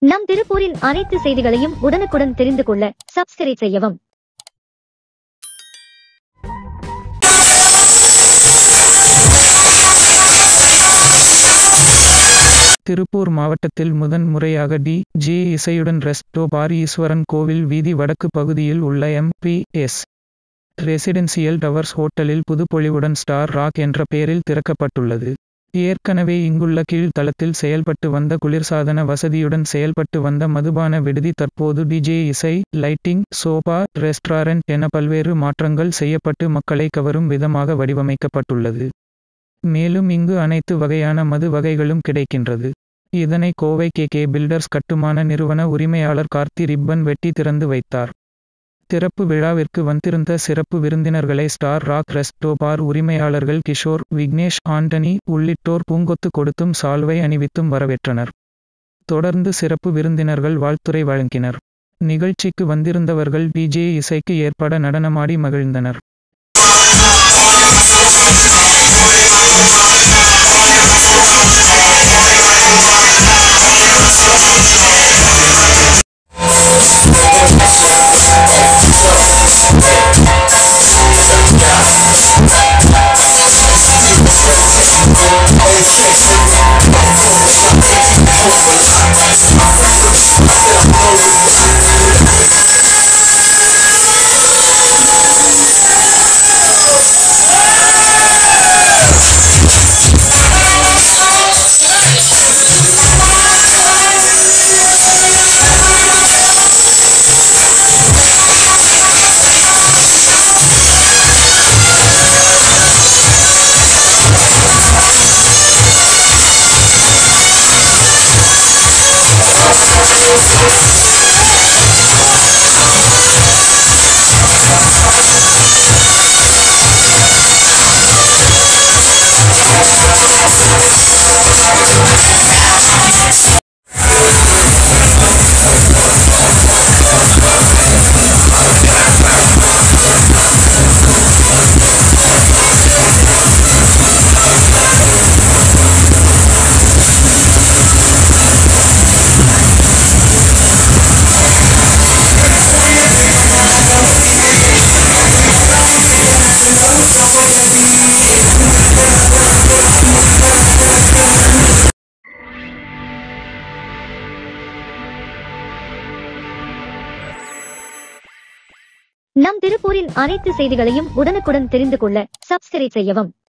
நம் திருப்பூரின் அனைத்து செய்திகளையும் உடனுக்குடன் தெரிந்து கொள்ள சப்ஸ்கிரைப் செய்யவும் திருப்பூர் மாவட்டத்தில் முதன் முறையாக டி ஜே இசையுடன் ரெஸ்டோ பார் ஈஸ்வரன் கோவில் வீதி வடக்கு பகுதியில் உள்ள M P S residential towers ஹோட்டலில் புதுப்பொலிவுடன் ஸ்டார் ராக் என்ற பெயரில் திறக்கப்பட்டுள்ளது ஏற்கனவே இங்குள்ள கீழ்த்தளத்தில் செயல்பட்டு வந்த குளிர்சாதன வசதியுடன் செயல்பட்டு வந்த மதுபான விடுதி தற்போது டிஜே இசை லைட்டிங் சோபா ரெஸ்டாரண்ட் என பல்வேறு மாற்றங்கள் செய்யப்பட்டு மக்களை கவரும் விதமாக வடிவமைக்கப்பட்டுள்ளது மேலும் இங்கு அனைத்து வகையான மது வகைகளும் கிடைக்கின்றது இதனை கோவை கே கே பில்டர்ஸ் கட்டுமான நிறுவன உரிமையாளர் கார்த்தி ரிப்பன் வெட்டி திறந்து வைத்தார் திறப்பு விழாவிற்கு வந்திருந்த சிறப்பு விருந்தினர்களை ஸ்டார் ராக் ரெஸ்டோ பார் உரிமையாளர்கள் கிஷோர் விக்னேஷ் ஆண்டனி உள்ளிட்டோர் பூங்கொத்து கொடுத்தும் சால்வை அணிவித்தும் வரவேற்றனர் தொடர்ந்து சிறப்பு விருந்தினர்கள் வாழ்த்துரை வழங்கினர் நிகழ்ச்சிக்கு வந்திருந்தவர்கள் டிஜே இசைக்கு ஏற்பட நடனமாடி மகிழ்ந்தனர் நம் திருப்பூரின் அனைத்து செய்திகளையும் உடனுக்குடன் தெரிந்து கொள்ள சப்ஸ்கிரைப் செய்யவும்